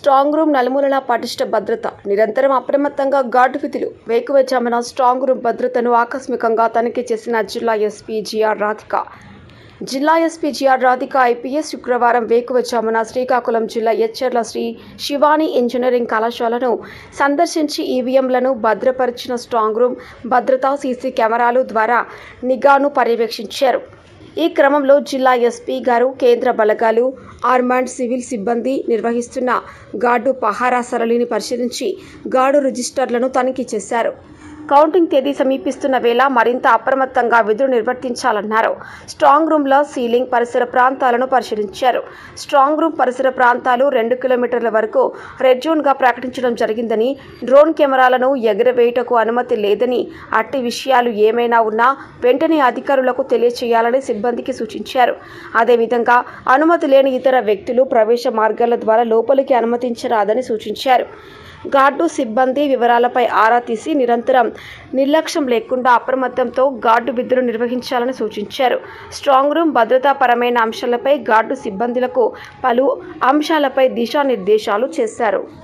strong room నలుమూలలా పటిష్ట భద్రత నిరంతరం అప్రమత్తంగా గార్డు విధులు వేకువజామున స్ట్రాంగ్ రూమ్ భద్రతను ఆకస్మికంగా తనిఖీ చేసిన జిల్లా ఎస్పీ జిఆర్ రాధిక జిల్లా ఎస్పీ జిఆర్ రాధిక ఐపీఎస్ శుక్రవారం వేకువజామున శ్రీకాకుళం జిల్లా ఎచ్చెర్ల శ్రీ శివాని ఇంజనీరింగ్ కళాశాలను సందర్శించి ఈవీఎంలను భద్రపరిచిన స్ట్రాంగ్ రూమ్ భద్రతా సీసీ కెమెరాలు ద్వారా నిఘాను పర్యవేక్షించారు ఈ క్రమంలో జిల్లా ఎస్పీ గారు కేంద్ర బలగాలు ఆర్మాండ్ సివిల్ సిబ్బంది నిర్వహిస్తున్న గార్డు పహారా సరళిని పరిశీలించి గార్డు రిజిస్టర్లను తనిఖీ చేశారు కౌంటింగ్ తేదీ సమీపిస్తున్న వేళ మరింత అప్రమత్తంగా విధులు నిర్వర్తించాలన్నారు స్ట్రాంగ్ రూమ్ల సీలింగ్ పరిసర ప్రాంతాలను పరిశీలించారు స్ట్రాంగ్ రూమ్ పరిసర ప్రాంతాలు రెండు కిలోమీటర్ల వరకు రెడ్ జోన్గా ప్రకటించడం జరిగిందని డ్రోన్ కెమెరాలను ఎగరవేయుటకు అనుమతి లేదని అట్టి విషయాలు ఏమైనా ఉన్నా వెంటనే అధికారులకు తెలియచేయాలని సిబ్బందికి సూచించారు అదేవిధంగా అనుమతి లేని ఇతర వ్యక్తులు ప్రవేశ మార్గాల ద్వారా లోపలికి అనుమతించరాదని సూచించారు గార్డు సిబ్బంది వివరాలపై ఆరా తీసి నిరంతరం నిర్లక్ష్యం లేకుండా అప్రమత్తంతో గార్డు విధులు నిర్వహించాలని సూచించారు స్ట్రాంగ్ రూమ్ భద్రతాపరమైన అంశాలపై గార్డు సిబ్బందులకు పలు అంశాలపై దిశానిర్దేశాలు చేశారు